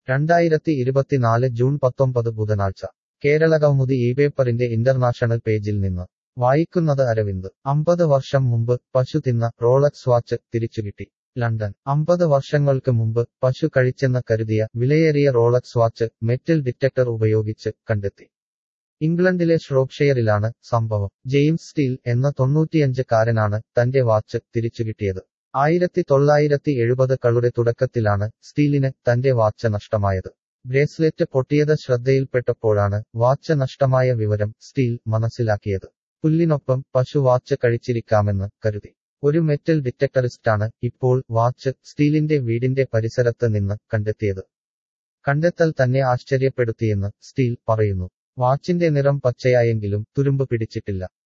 രണ്ടായിരത്തി ഇരുപത്തിനാല് ജൂൺ പത്തൊമ്പത് ബുധനാഴ്ച കേരള കൗമുദി ഈ പേപ്പറിന്റെ ഇന്റർനാഷണൽ പേജിൽ നിന്ന് വായിക്കുന്നത് അരവിന്ദ് അമ്പത് വർഷം മുമ്പ് പശു തിന്ന റോളക്സ് വാച്ച് തിരിച്ചുകിട്ടി ലണ്ടൻ അമ്പത് വർഷങ്ങൾക്ക് മുമ്പ് പശു കഴിച്ചെന്ന് കരുതിയ വിലയേറിയ റോളക്സ് വാച്ച് മെറ്റൽ ഡിറ്റക്ടർ ഉപയോഗിച്ച് കണ്ടെത്തി ഇംഗ്ലണ്ടിലെ ഷ്രോപ്ഷെയറിലാണ് സംഭവം ജെയിംസ് സ്റ്റീൽ എന്ന തൊണ്ണൂറ്റിയഞ്ച് കാരനാണ് തന്റെ വാച്ച് തിരിച്ചുകിട്ടിയത് ആയിരത്തി തൊള്ളായിരത്തി എഴുപത് കളുടെ തുടക്കത്തിലാണ് സ്റ്റീലിന് തന്റെ വാച്ച് നഷ്ടമായത് ബ്രേസ്ലെറ്റ് പൊട്ടിയത് ശ്രദ്ധയിൽപ്പെട്ടപ്പോഴാണ് വാച്ച് നഷ്ടമായ വിവരം സ്റ്റീൽ മനസ്സിലാക്കിയത് പുല്ലിനൊപ്പം പശു വാച്ച് കഴിച്ചിരിക്കാമെന്ന് കരുതി ഒരു മെറ്റൽ ഡിറ്റക്ടറിസ്റ്റാണ് ഇപ്പോൾ വാച്ച് സ്റ്റീലിന്റെ വീടിന്റെ പരിസരത്ത് നിന്ന് കണ്ടെത്തിയത് കണ്ടെത്തൽ തന്നെ ആശ്ചര്യപ്പെടുത്തിയെന്ന് സ്റ്റീൽ പറയുന്നു വാച്ചിന്റെ നിറം പച്ചയായെങ്കിലും തുരുമ്പ് പിടിച്ചിട്ടില്ല